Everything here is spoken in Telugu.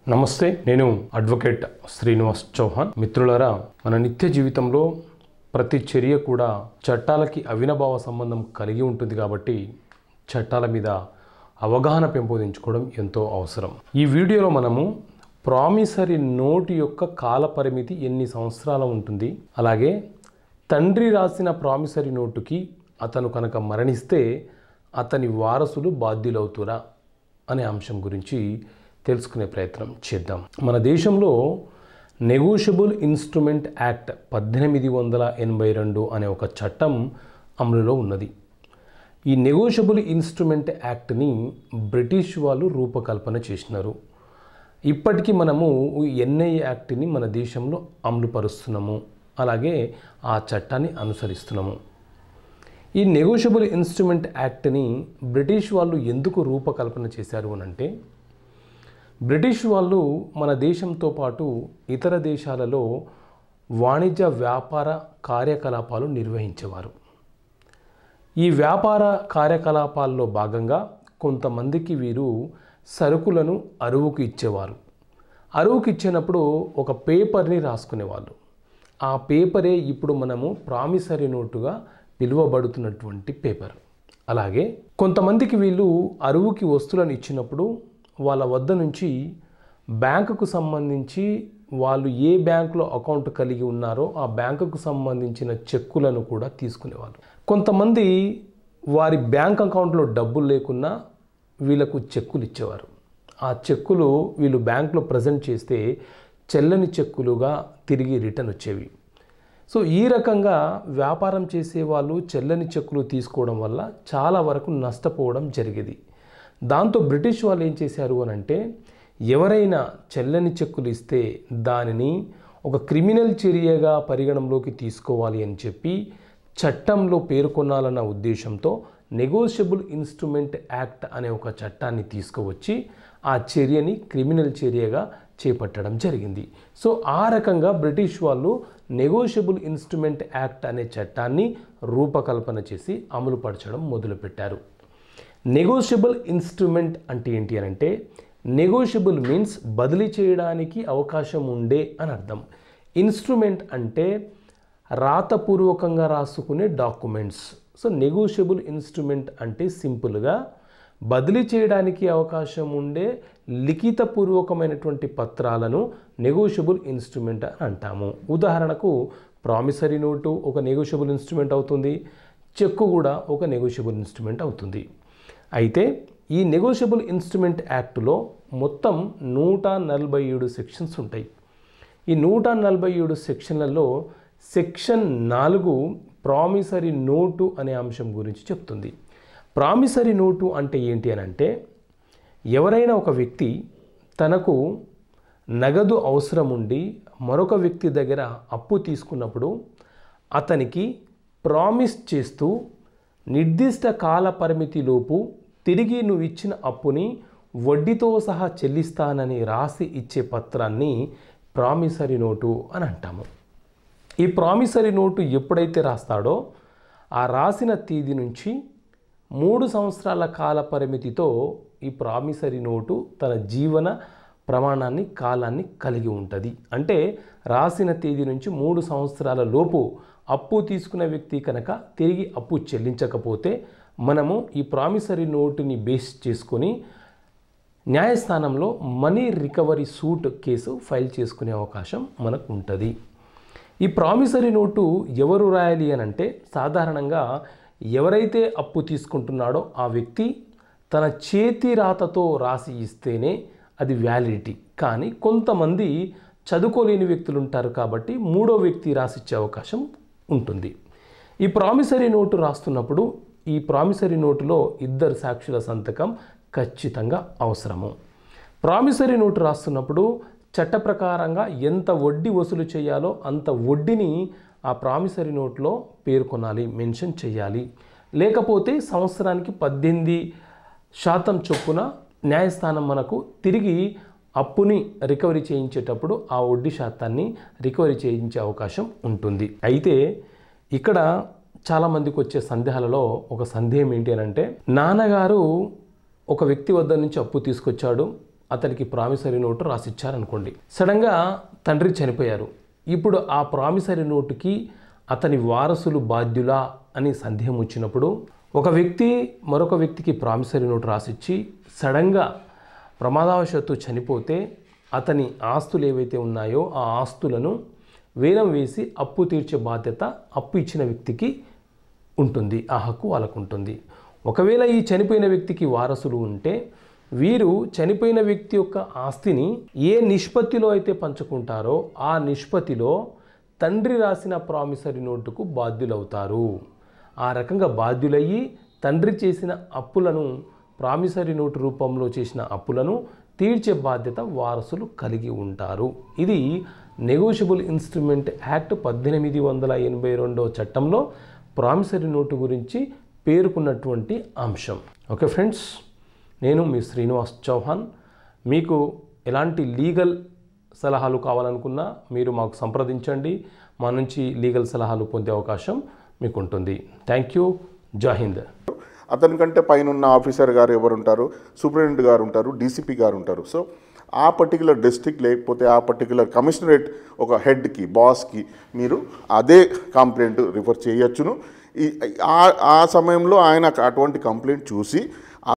నమస్తే నేను అడ్వకేట్ శ్రీనివాస్ చౌహాన్ మిత్రులారా మన నిత్య జీవితంలో ప్రతి చర్య కూడా చట్టాలకి అవినభావ సంబంధం కలిగి ఉంటుంది కాబట్టి చట్టాల మీద అవగాహన పెంపొందించుకోవడం ఎంతో అవసరం ఈ వీడియోలో మనము ప్రామిసరీ నోటు యొక్క కాల పరిమితి ఎన్ని సంవత్సరాల ఉంటుంది అలాగే తండ్రి రాసిన ప్రామిసరీ నోటుకి అతను కనుక మరణిస్తే అతని వారసులు బాధ్యులవుతురా అనే అంశం గురించి తెలుసుకునే ప్రయత్నం చేద్దాం మన దేశంలో నెగోషియబుల్ ఇన్స్ట్రుమెంట్ యాక్ట్ పద్దెనిమిది వందల ఎనభై రెండు అనే ఒక చట్టం అమలులో ఉన్నది ఈ నెగోషియబుల్ ఇన్స్ట్రుమెంట్ యాక్ట్ని బ్రిటిష్ వాళ్ళు రూపకల్పన చేసినారు ఇప్పటికీ మనము ఎన్ఐ యాక్ట్ని మన దేశంలో అమలుపరుస్తున్నాము అలాగే ఆ చట్టాన్ని అనుసరిస్తున్నాము ఈ నెగోషియబుల్ ఇన్స్ట్రుమెంట్ యాక్ట్ని బ్రిటిష్ వాళ్ళు ఎందుకు రూపకల్పన చేశారు అని అంటే బ్రిటిష్ వాళ్ళు మన దేశంతో పాటు ఇతర దేశాలలో వాణిజ్య వ్యాపార కార్యకలాపాలు నిర్వహించేవారు ఈ వ్యాపార కార్యకలాపాల్లో భాగంగా కొంతమందికి వీరు సరుకులను అరువుకు ఇచ్చేవారు అరువుకి ఇచ్చినప్పుడు ఒక పేపర్ని రాసుకునేవాళ్ళు ఆ పేపరే ఇప్పుడు మనము ప్రామిసరీ నోటుగా పిలువబడుతున్నటువంటి పేపర్ అలాగే కొంతమందికి వీళ్ళు అరువుకి వస్తువులను ఇచ్చినప్పుడు వాళ్ళ వద్ద నుంచి బ్యాంకుకు సంబంధించి వాళ్ళు ఏ బ్యాంకులో అకౌంట్ కలిగి ఉన్నారో ఆ బ్యాంకుకు సంబంధించిన చెక్కులను కూడా తీసుకునేవాళ్ళు కొంతమంది వారి బ్యాంక్ అకౌంట్లో డబ్బులు లేకున్నా వీళ్ళకు చెక్కులు ఇచ్చేవారు ఆ చెక్కులు వీళ్ళు బ్యాంకులో ప్రజెంట్ చేస్తే చెల్లని చెక్కులుగా తిరిగి రిటర్న్ వచ్చేవి సో ఈ రకంగా వ్యాపారం చేసే వాళ్ళు చెల్లని చెక్కులు తీసుకోవడం వల్ల చాలా వరకు నష్టపోవడం జరిగేది దాంతో బ్రిటిష్ వాళ్ళు ఏం చేశారు అని అంటే ఎవరైనా చెల్లని చెక్కులు ఇస్తే దానిని ఒక క్రిమినల్ చర్యగా పరిగణంలోకి తీసుకోవాలి అని చెప్పి చట్టంలో పేర్కొనాలన్న ఉద్దేశంతో నెగోషియబుల్ ఇన్స్ట్రుమెంట్ యాక్ట్ అనే ఒక చట్టాన్ని తీసుకువచ్చి ఆ చర్యని క్రిమినల్ చర్యగా చేపట్టడం జరిగింది సో ఆ రకంగా బ్రిటిష్ వాళ్ళు నెగోషియబుల్ ఇన్స్ట్రుమెంట్ యాక్ట్ అనే చట్టాన్ని రూపకల్పన చేసి అమలుపరచడం మొదలుపెట్టారు నెగోషియబుల్ ఇన్స్ట్రుమెంట్ అంటే ఏంటి అని అంటే నెగోషియబుల్ మీన్స్ బదిలీ చేయడానికి అవకాశం ఉండే అని అర్థం ఇన్స్ట్రుమెంట్ అంటే రాతపూర్వకంగా రాసుకునే డాక్యుమెంట్స్ సో నెగోషియబుల్ ఇన్స్ట్రుమెంట్ అంటే సింపుల్గా బదిలీ చేయడానికి అవకాశం ఉండే లిఖితపూర్వకమైనటువంటి పత్రాలను నెగోషియబుల్ ఇన్స్ట్రుమెంట్ అని అంటాము ఉదాహరణకు ప్రామిసరీ నోటు ఒక నెగోషియబుల్ ఇన్స్ట్రుమెంట్ అవుతుంది చెక్కు కూడా ఒక నెగోషియబుల్ ఇన్స్ట్రుమెంట్ అవుతుంది అయితే ఈ నెగోషియబుల్ ఇన్స్ట్రుమెంట్ యాక్ట్లో మొత్తం నూట నలభై ఏడు సెక్షన్స్ ఉంటాయి ఈ నూట నలభై ఏడు సెక్షన్లలో సెక్షన్ నాలుగు ప్రామిసరీ నోటు అనే అంశం గురించి చెప్తుంది ప్రామిసరీ నోటు అంటే ఏంటి అని అంటే ఎవరైనా ఒక వ్యక్తి తనకు నగదు అవసరం ఉండి మరొక వ్యక్తి దగ్గర అప్పు తీసుకున్నప్పుడు అతనికి ప్రామిస్ చేస్తూ నిర్దిష్ట కాల పరిమితిలోపు తిరిగి నువ్వు ఇచ్చిన అప్పుని వడ్డీతో సహా చెల్లిస్తానని రాసి ఇచ్చే పత్రాన్ని ప్రామిసరీ నోటు అని అంటాము ఈ ప్రామిసరీ నోటు ఎప్పుడైతే రాస్తాడో ఆ రాసిన తేదీ నుంచి మూడు సంవత్సరాల కాల పరిమితితో ఈ ప్రామిసరీ నోటు తన జీవన ప్రమాణాన్ని కాలాన్ని కలిగి ఉంటుంది అంటే రాసిన తేదీ నుంచి మూడు సంవత్సరాల లోపు అప్పు తీసుకున్న వ్యక్తి కనుక తిరిగి అప్పు చెల్లించకపోతే మనము ఈ ప్రామిసరీ నోటుని బేస్ చేసుకొని న్యాయస్థానంలో money recovery suit case file చేసుకునే అవకాశం మనకు ఉంటుంది ఈ ప్రామిసరీ నోటు ఎవరు రాయాలి అని అంటే సాధారణంగా ఎవరైతే అప్పు తీసుకుంటున్నాడో ఆ వ్యక్తి తన చేతి రాతతో రాసి ఇస్తేనే అది వ్యాలిడిటీ కానీ కొంతమంది చదువుకోలేని వ్యక్తులు ఉంటారు కాబట్టి మూడో వ్యక్తి రాసిచ్చే అవకాశం ఉంటుంది ఈ ప్రామిసరీ నోటు రాస్తున్నప్పుడు ఈ ప్రామిసరీ నోటులో ఇద్దరు సాక్షుల సంతకం ఖచ్చితంగా అవసరము ప్రామిసరీ నోటు రాస్తున్నప్పుడు చట్ట ప్రకారంగా ఎంత వడ్డీ వసూలు చేయాలో అంత వడ్డీని ఆ ప్రామిసరీ నోట్లో పేర్కొనాలి మెన్షన్ చేయాలి లేకపోతే సంవత్సరానికి పద్దెనిమిది శాతం చొప్పున న్యాయస్థానం మనకు తిరిగి అప్పుని రికవరీ చేయించేటప్పుడు ఆ వడ్డీ శాతాన్ని రికవరీ చేయించే అవకాశం ఉంటుంది అయితే ఇక్కడ చాలామందికి వచ్చే సందేహాలలో ఒక సందేహం ఏంటి అని అంటే నాన్నగారు ఒక వ్యక్తి వద్ద నుంచి అప్పు తీసుకొచ్చాడు అతనికి ప్రామిసరీ నోటు రాసిచ్చారనుకోండి సడన్గా తండ్రి చనిపోయారు ఇప్పుడు ఆ ప్రామిసరీ నోటుకి అతని వారసులు బాధ్యులా అని సందేహం వచ్చినప్పుడు ఒక వ్యక్తి మరొక వ్యక్తికి ప్రామిసరీ నోటు రాసిచ్చి సడన్గా ప్రమాదవశాత్తు చనిపోతే అతని ఆస్తులు ఏవైతే ఉన్నాయో ఆ ఆస్తులను వేలం వేసి అప్పు తీర్చే బాధ్యత అప్పు ఇచ్చిన వ్యక్తికి ఉంటుంది ఆ హక్కు వాళ్ళకు ఉంటుంది ఒకవేళ ఈ చనిపోయిన వ్యక్తికి వారసులు ఉంటే వీరు చనిపోయిన వ్యక్తి యొక్క ఆస్తిని ఏ నిష్పత్తిలో అయితే పంచుకుంటారో ఆ నిష్పత్తిలో తండ్రి రాసిన ప్రామిసరీ నోటుకు బాధ్యులవుతారు ఆ రకంగా బాధ్యులయ్యి తండ్రి చేసిన అప్పులను ప్రామిసరీ నోటు రూపంలో చేసిన అప్పులను తీర్చే బాధ్యత వారసులు కలిగి ఉంటారు ఇది నెగోషియబుల్ ఇన్స్ట్రుమెంట్ యాక్ట్ పద్దెనిమిది వందల ఎనభై రెండవ చట్టంలో ప్రామిసరీ నోటు గురించి పేర్కొన్నటువంటి అంశం ఓకే ఫ్రెండ్స్ నేను మీ శ్రీనివాస్ చౌహాన్ మీకు ఎలాంటి లీగల్ సలహాలు కావాలనుకున్నా మీరు మాకు సంప్రదించండి మా నుంచి లీగల్ సలహాలు పొందే అవకాశం మీకు ఉంటుంది థ్యాంక్ యూ జై హింద్ అతని కంటే పైన ఉన్న ఆఫీసర్ గారు ఎవరు ఉంటారు సూపరింటెండెంట్ గారు ఉంటారు డీసీపీ గారు ఉంటారు సో ఆ పర్టికులర్ డిస్ట్రిక్ట్ లేకపోతే ఆ పర్టికులర్ కమిషనరేట్ ఒక హెడ్కి బాస్కి మీరు అదే కంప్లైంట్ రిఫర్ చేయొచ్చును ఈ ఆ ఆ సమయంలో ఆయన అటువంటి కంప్లైంట్ చూసి